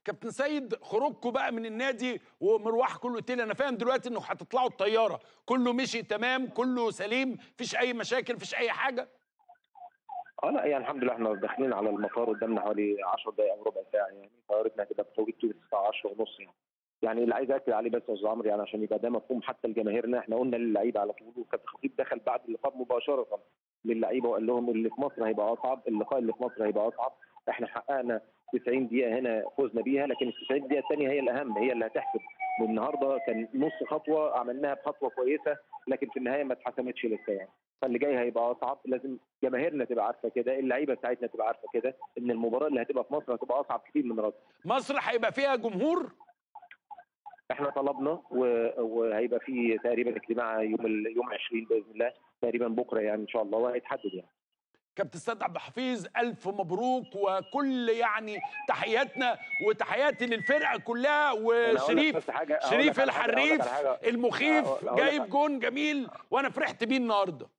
كابتن سيد خروجكم بقى من النادي ومروحكم الاوتيل انا فاهم دلوقتي انه هتطلعوا الطياره كله مشي تمام كله سليم مفيش اي مشاكل مفيش اي حاجه اه لا يعني الحمد لله احنا داخلين على المطار قدامنا حوالي 10 دقائق او ربع ساعه يعني طيارتنا هتبقى بتوقيت تونس الساعه 10 ونص يعني يعني اللي عايز اكد عليه بس يا استاذ عمرو يعني عشان يبقى ده مفهوم حتى لجماهيرنا احنا قلنا للعيبه على طول وكابتن خطيب دخل بعد اللقاء مباشره للعيبه وقال لهم اللي في مصر هيبقى اصعب اللقاء اللي في مصر هيبقى اصعب احنا حققنا 90 دقيقه هنا فزنا بيها لكن ال 90 دقيقه الثانيه هي الاهم هي اللي هتحسب والنهارده كان نص خطوه عملناها بخطوه كويسه لكن في النهايه ما اتحسمتش لسه يعني فاللي جاي هيبقى اصعب لازم جماهيرنا تبقى عارفه كده اللعيبه بتاعتنا تبقى عارفه كده ان المباراه اللي هتبقى في مصر هتبقى اصعب كتير من رد مصر هيبقى فيها جمهور احنا طلبنا و... وهيبقى في تقريبا اجتماع يوم ال... يوم 20 باذن الله تقريبا بكره يعني ان شاء الله وهيتحدد يعني كابتن سيد عبد الحفيظ الف مبروك وكل يعني تحياتنا وتحياتي للفرقه كلها أنا أقول لك وشريف بس حاجة- أقول شريف لك على حاجة- أقول لك الحريف على حاجة. المخيف أقول- أقول لك جايب على- جون جميل وانا فرحت بيه النهارده